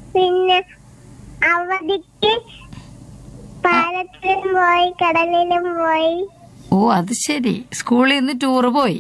പിന്നെ അവധിക്ക് പാലത്തിലും പോയി കടലിലും പോയി ഓ അത് ശരി സ്കൂളിൽ നിന്ന് ടൂറ് പോയി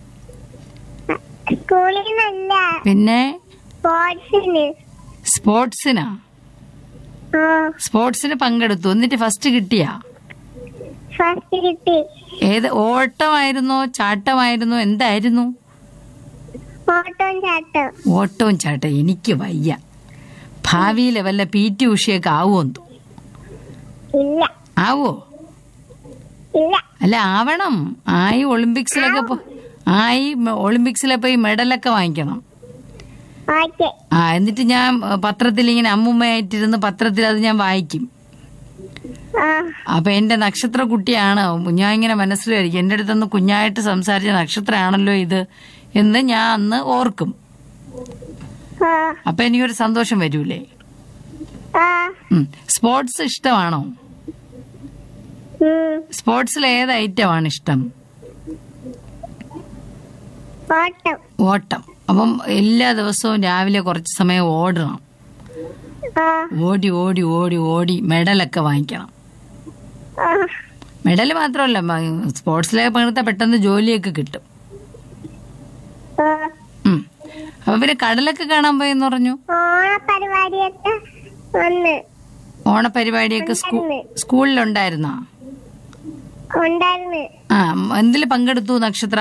സ്കൂളിൽ നിന്നല്ല പിന്നെ സ്പോർട്സിന് സ്പോർട്സിനാ ആ സ്പോർട്സിന് പങ്കെടുത്തു എന്നിട്ട് ഫസ്റ്റ് കിട്ടിയാ ഫസ്റ്റ് കിട്ടി ഏത് ഓട്ടമായിരുന്നോ ചാട്ടമായിരുന്നോ എന്തായിരുന്നു ഓട്ടവും ചാട്ടവും ഓട്ടവും ചാട്ടം എനിക്ക് വയ്യ ഭാവിയിലെ വല്ല പി ടി ഉഷയൊക്കെ ആവുമെന്ന് തോന്നുന്നു. ഇല്ല ആവോ ഇല്ല അല്ല ആവണം ആയി ഒളിമ്പിക്സിലൊക്കെ പോ ആയി മ- ഒളിമ്പിക്സിലെ പോയി മെഡലൊക്കെ വാങ്ങിക്കണം ഓക്കെ ആ എന്നിട്ട് ഞാൻ ഏ, പത്രത്തിൽ ഇങ്ങനെ അമ്മുമ്മയായിട്ടിരുന്ന് പത്രത്തിൽ അത് ഞാൻ വായിക്കും ആ അപ്പൊ എന്റെ നക്ഷത്ര കുട്ടിയാണ് ഞാൻ ഇങ്ങനെ മനസ്സിലായിരിക്കും എന്റെ അടുത്തൊന്ന് കുഞ്ഞായിട്ട് സംസാരിച്ച നക്ഷത്രമാണല്ലോ ഇത് എന്ന് ഞാൻ അന്ന് ഓർക്കും ആ അപ്പൊ എനിക്കൊരു സന്തോഷം വരൂലേ ആ ഉം. സ്പോർട്സ് ഇഷ്ടമാണോ ഉം. സ്പോർട്സിൽ ഏത് ഐറ്റമാണ് ഇഷ്ടം ഓട്ടം ഓട്ടം അപ്പം എല്ലാ ദിവസവും രാവിലെ കുറച്ച് സമയം ഓടണം ആ ഓടി ഓടി ഓടി ഓടി മെഡലൊക്കെ വാങ്ങിക്കണം ആ മെഡൽ മാത്രമല്ല മ- സ്പോർട്സിലൊക്കെ പങ്കെടുത്താൽ പെട്ടെന്ന് ജോലിയൊക്കെ കിട്ടും ആ ഉം. അപ്പൊ പിന്നെ കടലൊക്കെ കാണാൻ പോയെന്ന് പറഞ്ഞു ഓണപരിപാടിയൊക്കെ വന്ന് ഓണപരിപാടിയൊക്കെ സ്കൂ സ്കൂളിലുണ്ടായിരുന്നോ ഉണ്ടായിരുന്നു ആ എന്തിൽ പങ്കെടുത്തു നക്ഷത്ര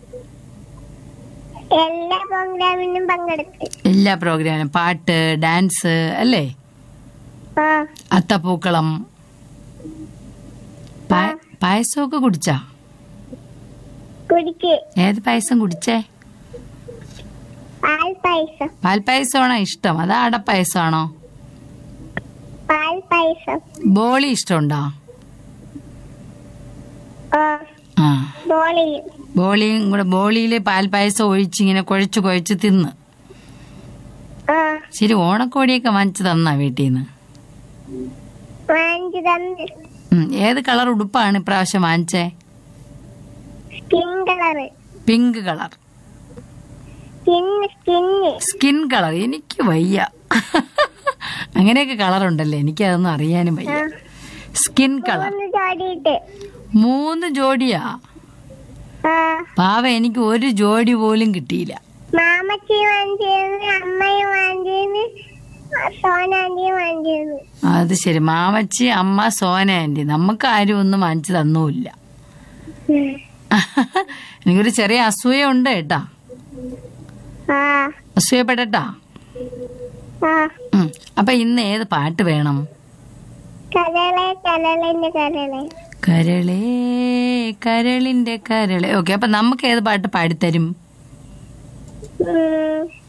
എല്ലാ പ്രോഗ്രാമിനും പങ്കെടുത്ത് എല്ലാ പ്രോഗ്രാമിനും പാട്ട് ഡാൻസ് അല്ലേ ആ അത്തപ്പൂക്കളം പാ- പായസമൊക്കെ കുടിച്ചാ കുടിക്ക് ഏത് പായസം കുടിച്ചേ പാൽ പായസം പാൽപ്പായസമാണോ ഇഷ്ടം അതാ അടപ്പായസമാണോ പാൽ പായസം ബോളി ഇഷ്ടമുണ്ടോ ആ ആ ബോളിയും ബോളിയും കൂടെ ബോളിയിൽ പാൽപ്പായസം ഒഴിച്ച് ഇങ്ങനെ കുഴച്ച് കുഴച്ച് തിന്ന് ആ ശരി ഓണക്കോടിയൊക്കെ വാങ്ങിച്ചു തന്നാ വീട്ടിൽ നിന്ന് വാങ്ങിച്ചു തന്ന് ഉം, ഏത് കളർ ഉടുപ്പാണ് ഇപ്രാവശ്യം വാങ്ങിച്ചേ skin colour pink colour skin skin skin colour എനിക്ക് വയ്യ അങ്ങനെയൊക്കെ കളർ ഉണ്ടല്ലേ എനിക്ക് അതൊന്നും അറിയാനും വയ്യ സ്കിൻ കളർ മൂന്ന് ജോഡിയിട്ട് മൂന്ന് ജോഡിയാ ആ പാവ എനിക്ക് ഒരു ജോഡി പോലും കിട്ടിയില്ല മാമച്ചി വാങ്ങിച്ചിരുന്നു അമ്മയും വാങ്ങിച്ചിരുന്നു സോനാന്റിയും വാങ്ങിച്ചിരുന്നു അത് ശരി മാമച്ചി അമ്മ സോന ആന്റി നമുക്ക് ആരും ഒന്നും വാങ്ങിച്ചു തന്നുമില്ല എനിക്കൊരു ചെറിയ അസൂയ ഉണ്ട് കേട്ടാ ആ അസൂയപ്പെടട്ടാ ആ ഉം. അപ്പൊ ഇന്ന് ഏത് പാട്ട് വേണം കരളെ കരളിന്റെ കരളെ കരളേ കരളിന്റെ കരളെ ഓക്കെ അപ്പൊ നമുക്ക് ഏത് പാട്ട് പാടിത്തരും ഉം.